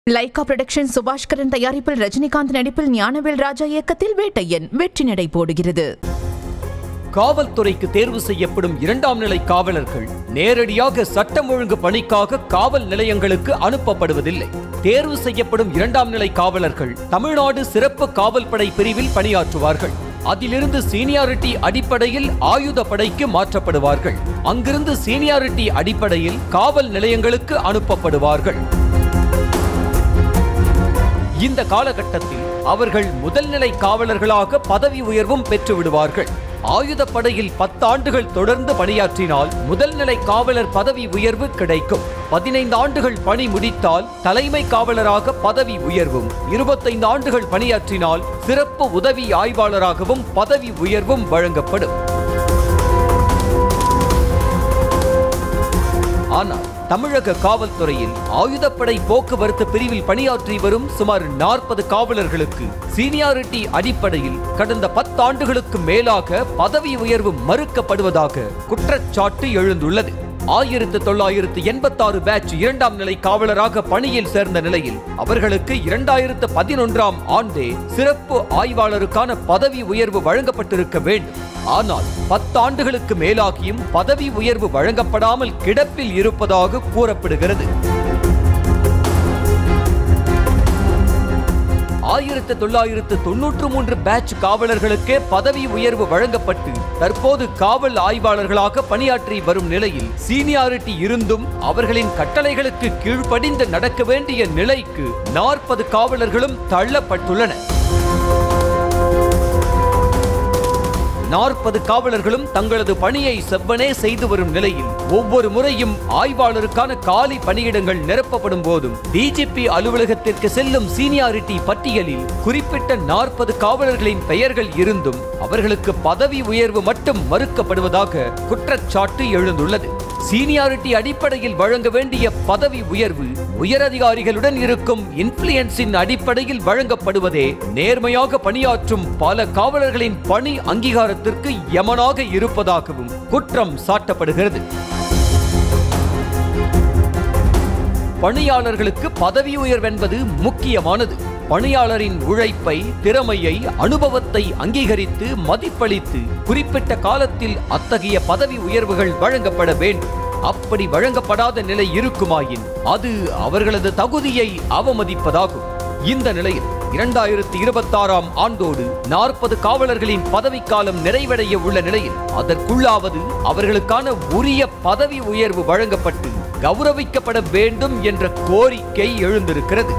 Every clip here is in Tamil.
லைகா புரொடக்ஷன் சுபாஷ்கரன் தயாரிப்பில் ரஜினிகாந்த் நடிப்பில் ஞானவேல் ராஜா இயக்கத்தில் வேட்டையன் வெற்றி நடை போடுகிறது காவல்துறைக்கு தேர்வு செய்யப்படும் இரண்டாம் நிலை காவலர்கள் நேரடியாக சட்டம் ஒழுங்கு பணிக்காக காவல் நிலையங்களுக்கு அனுப்பப்படுவதில்லை தேர்வு செய்யப்படும் இரண்டாம் நிலை காவலர்கள் தமிழ்நாடு சிறப்பு காவல்படை பிரிவில் பணியாற்றுவார்கள் அதிலிருந்து சீனியாரிட்டி அடிப்படையில் ஆயுத படைக்கு மாற்றப்படுவார்கள் அங்கிருந்து சீனியாரிட்டி அடிப்படையில் காவல் நிலையங்களுக்கு அனுப்பப்படுவார்கள் இந்த காலகட்டத்தில் அவர்கள் முதல்நிலை காவலர்களாக பதவி உயர்வும் பெற்று விடுவார்கள் ஆயுதப்படையில் பத்தாண்டுகள் தொடர்ந்து பணியாற்றினால் முதல்நிலை காவலர் பதவி உயர்வு கிடைக்கும் பதினைந்து ஆண்டுகள் பணி முடித்தால் தலைமை காவலராக பதவி உயர்வும் இருபத்தைந்து ஆண்டுகள் பணியாற்றினால் சிறப்பு உதவி ஆய்வாளராகவும் பதவி உயர்வும் வழங்கப்படும் ஆனால் தமிழக காவல்துறையில் ஆயுதப்படை போக்குவரத்து பிரிவில் பணியாற்றி வரும் சுமார் நாற்பது காவலர்களுக்கு சீனியாரிட்டி அடிப்படையில் கடந்த பத்தாண்டுகளுக்கு மேலாக பதவி உயர்வு மறுக்கப்படுவதாக குற்றச்சாட்டு எழுந்துள்ளது ஆயிரத்து தொள்ளாயிரத்து எண்பத்தாறு பேட்ச் இரண்டாம் நிலை காவலராக பணியில் சேர்ந்த நிலையில் அவர்களுக்கு இரண்டாயிரத்து பதினொன்றாம் ஆண்டே சிறப்பு ஆய்வாளருக்கான பதவி உயர்வு வழங்கப்பட்டிருக்க வேண்டும் ஆனால் பத்தாண்டுகளுக்கு மேலாகியும் பதவி உயர்வு வழங்கப்படாமல் கிடப்பில் இருப்பதாக கூறப்படுகிறது ஆயிரத்து தொள்ளாயிரத்து தொன்னூற்று மூன்று பேட்ச் காவலர்களுக்கே பதவி உயர்வு வழங்கப்பட்டு தற்போது காவல் ஆய்வாளர்களாக பணியாற்றி வரும் நிலையில் சீனியாரிட்டி இருந்தும் அவர்களின் கட்டளைகளுக்கு கீழ்ப்படிந்து நடக்க வேண்டிய நிலைக்கு நாற்பது காவலர்களும் தள்ளப்பட்டுள்ளனர் நாற்பது காவலர்களும் தங்களது பணியை செவ்வனே செய்து வரும் நிலையில் ஒவ்வொரு முறையும் ஆய்வாளருக்கான காலி பணியிடங்கள் நிரப்பப்படும் போதும் டிஜிபி அலுவலகத்திற்கு செல்லும் சீனியாரிட்டி பட்டியலில் குறிப்பிட்ட நாற்பது காவலர்களின் பெயர்கள் இருந்தும் அவர்களுக்கு பதவி உயர்வு மட்டும் மறுக்கப்படுவதாக குற்றச்சாட்டு எழுந்துள்ளது சீனியாரிட்டி அடிப்படையில் வழங்க வேண்டிய பதவி உயர்வு உயரதிகாரிகளுடன் இருக்கும் இன்ஃபுளுயன்ஸின் அடிப்படையில் வழங்கப்படுவதே நேர்மையாக பணியாற்றும் பல காவலர்களின் பணி அங்கீகாரத்திற்கு யமனாக இருப்பதாகவும் குற்றம் சாட்டப்படுகிறது பணியாளர்களுக்கு பதவி உயர்வென்பது முக்கியமானது பணியாளரின் உழைப்பை திறமையை அனுபவத்தை அங்கீகரித்து மதிப்பளித்து குறிப்பிட்ட காலத்தில் அத்தகைய பதவி உயர்வுகள் வழங்கப்பட வேண்டும் அப்படி வழங்கப்படாத நிலை இருக்குமாயின் அது அவர்களது தகுதியை அவமதிப்பதாகும் இந்த நிலையில் இரண்டாயிரத்தி இருபத்தாறாம் ஆண்டோடு நாற்பது காவலர்களின் பதவிக்காலம் நிறைவடைய உள்ள நிலையில் அதற்குள்ளாவது அவர்களுக்கான உரிய பதவி உயர்வு வழங்கப்பட்டு கௌரவிக்கப்பட வேண்டும் என்ற கோரிக்கை எழுந்திருக்கிறது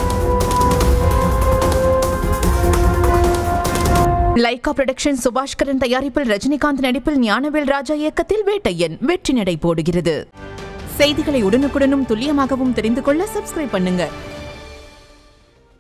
லைகா புரொடக்ஷன் சுபாஷ்கரன் தயாரிப்பில் ரஜினிகாந்த் நடிப்பில் ஞானவேல் ராஜா இயக்கத்தில் வேட்டையன் வெற்றி நடை போடுகிறது செய்திகளை உடனுக்குடனும் துல்லியமாகவும் தெரிந்து கொள்ள சப்ஸ்கிரைப் பண்ணுங்க